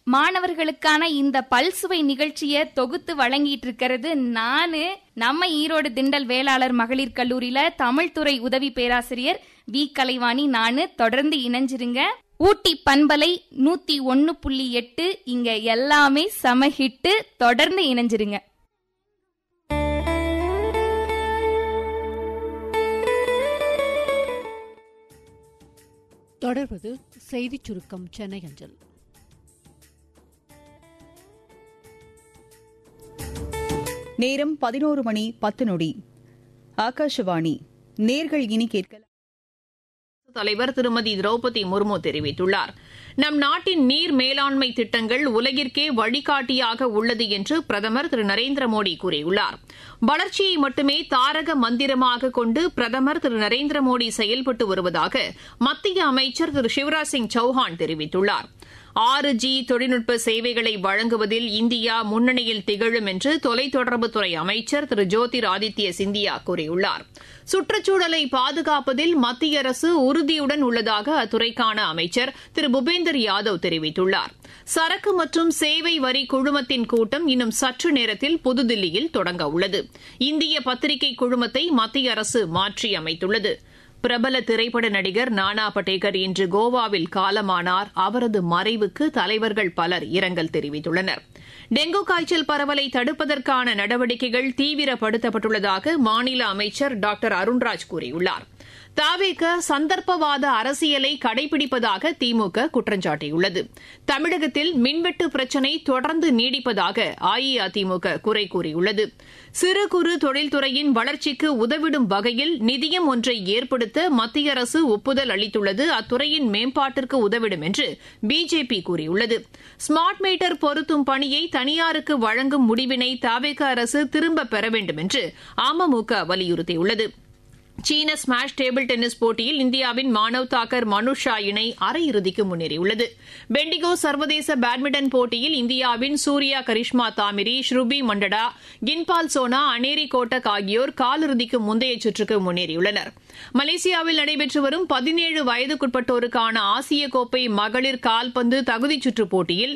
மாணவர்களுக்கான இந்த பல்சுவை நிகழ்ச்சியை தொகுத்து வழங்கிட்டு இருக்கிறது நானு நம்ம ஈரோடு திண்டல் வேளாளர் மகளிர் கல்லூரியில தமிழ் துறை உதவி பேராசிரியர் வி கலைவாணி நானு தொடர்ந்து இணைஞ்சிருங்க ஊட்டி பண்பலை நூத்தி ஒன்னு புள்ளி எட்டு இங்க எல்லாமே சமஹிட்டு தொடர்ந்து இணைஞ்சிருங்க தொடர்வது செய்திச் சுருக்கம் சென்னை அஞ்சல் நேரம் பதினோரு மணி பத்து நொடி ஆகாஷவாணி நேர்கள் இனி கேட்கலாம் தலைவர் திருமதி திரௌபதி முர்மு தெரிவித்துள்ளார் நம் நாட்டின் நீர் மேலாண்மை திட்டங்கள் உலகிற்கே வழிகாட்டியாக உள்ளது என்று பிரதமர் திரு நரேந்திர மோடி கூறியுள்ளார் வளர்ச்சியை மட்டுமே தாரக மந்திரமாக கொண்டு பிரதமர் திரு நரேந்திர மோடி செயல்பட்டு வருவதாக மத்திய அமைச்சர் திரு சிவராஜ் சிங் சௌஹான் தெரிவித்துள்ளார் ஆறு ஜி தொழில்நுட்ப சேவைகளை வழங்குவதில் இந்தியா முன்னணியில் திகழும் என்று தொலைத்தொடர்புத்துறை அமைச்சர் திரு ஜோதிர் ஆதித்ய சிந்தியா கூறியுள்ளார் சுற்றுச்சூழலை பாதுகாப்பதில் மத்திய அரசு உறுதியுடன் உள்ளதாக அத்துறைக்கான அமைச்சர் திரு பூபேந்தர் யாதவ் தெரிவித்துள்ளார் சரக்கு மற்றும் சேவை வரி குழுமத்தின் கூட்டம் இன்னும் சற்று நேரத்தில் புதுதில்லியில் தொடங்க உள்ளது இந்திய பத்திரிகை குழுமத்தை மத்திய அரசு மாற்றி அமைத்துள்ளது பிரபல திரைப்பட நடிகர் நானா படேகர் இன்று கோவாவில் காலமானார் அவரது மறைவுக்கு தலைவர்கள் பலர் இரங்கல் தெரிவித்துள்ளனர் டெங்கு காய்ச்சல் பரவலை தடுப்பதற்கான நடவடிக்கைகள் தீவிரப்படுத்தப்பட்டுள்ளதாக மாநில அமைச்சர் டாக்டர் அருண்ராஜ் கூறியுள்ளார் தாவேக சந்தர்ப்பவாத அரசியலை கடைபிடிப்பதாக திமுக குற்றஞ்சாட்டியுள்ளது தமிழகத்தில் மின்வெட்டு பிரச்சினை தொடர்ந்து நீடிப்பதாக அஇஅதிமுக குறை கூறியுள்ளது சிறு குறு தொழில்துறையின் வளர்ச்சிக்கு உதவிடும் வகையில் நிதியம் ஒன்றை ஏற்படுத்த மத்திய அரசு ஒப்புதல் அளித்துள்ளது அத்துறையின் மேம்பாட்டிற்கு உதவிடும் என்று பிஜேபி கூறியுள்ளது ஸ்மார்ட் மீட்டர் பொருத்தும் பணியை தனியாருக்கு வழங்கும் முடிவினை தாவேக அரசு திரும்பப் பெற வேண்டும் என்று அமமுக வலியுறுத்தியுள்ளது சீன ஸ்மாஷ் டேபிள் டென்னிஸ் போட்டியில் இந்தியாவின் மானவ் தாக்கர் மனுஷா இணை அரையிறுதிக்கு முன்னேறியுள்ளது பெண்டிகோ சர்வதேச பேட்மிண்டன் போட்டியில் இந்தியாவின் சூர்யா கரிஷ்மா தாமிரி ஸ்ருபி மண்டடா கின்பால் சோனா அனேரி கோட்டக் ஆகியோர் காலிறுதிக்கு முந்தைய சுற்றுக்கு முன்னேறியுள்ளனர் மலேசியாவில் நடைபெற்று வரும் பதினேழு வயதுக்குட்பட்டோருக்கான ஆசிய கோப்பை மகளிர் கால்பந்து தகுதிச் சுற்றுப் போட்டியில்